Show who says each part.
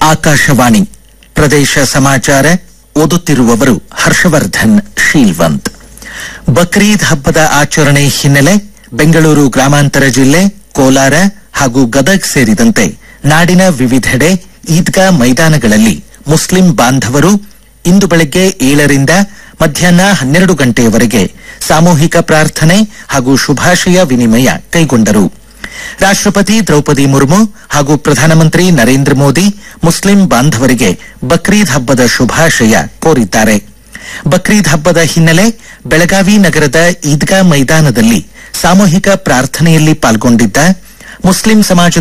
Speaker 1: ಆಕಾಶವಾಣಿ ಪ್ರದೇಶ ಸಮಾಚಾರ ಓದುತ್ತಿರುವವರು ಹರ್ಷವರ್ಧನ್ ಶೀಲ್ವಂತ್ ಬಕ್ರೀದ್ ಹಬ್ಬದ ಆಚರಣೆ ಹಿನ್ನೆಲೆ ಬೆಂಗಳೂರು ಗ್ರಾಮಾಂತರ ಜಿಲ್ಲೆ ಕೋಲಾರ ಹಾಗೂ ಗದಗ್ ಸೇರಿದಂತೆ ನಾಡಿನ ವಿವಿಧೆಡೆ ಈದ್ಗಾ ಮೈದಾನಗಳಲ್ಲಿ ಮುಸ್ಲಿಂ ಬಾಂಧವರು ಇಂದು ಬೆಳಗ್ಗೆ ಏಳರಿಂದ ಮಧ್ಯಾಹ್ನ ಹನ್ನೆರಡು ಗಂಟೆಯವರೆಗೆ ಸಾಮೂಹಿಕ ಪ್ರಾರ್ಥನೆ ಹಾಗೂ ಶುಭಾಶಯ ವಿನಿಮಯ ಕೈಗೊಂಡರು ರಾಷ್ಟ್ರಪತಿ ದ್ರೌಪದಿ ಮುರ್ಮು ಹಾಗೂ ಪ್ರಧಾನಮಂತ್ರಿ ನರೇಂದ್ರ ಮೋದಿ ಮುಸ್ಲಿಂ ಬಾಂಧವರಿಗೆ ಬಕ್ರೀದ್ ಹಬ್ಬದ ಶುಭಾಶಯ ಕೋರಿದ್ದಾರೆ ಬಕ್ರೀದ್ ಹಬ್ಬದ ಹಿನ್ನೆಲೆ ಬೆಳಗಾವಿ ನಗರದ ಈದ್ಗಾ ಮೈದಾನದಲ್ಲಿ ಸಾಮೂಹಿಕ ಪ್ರಾರ್ಥನೆಯಲ್ಲಿ ಪಾಲ್ಗೊಂಡಿದ್ದ ಮುಸ್ಲಿಂ ಸಮಾಜದ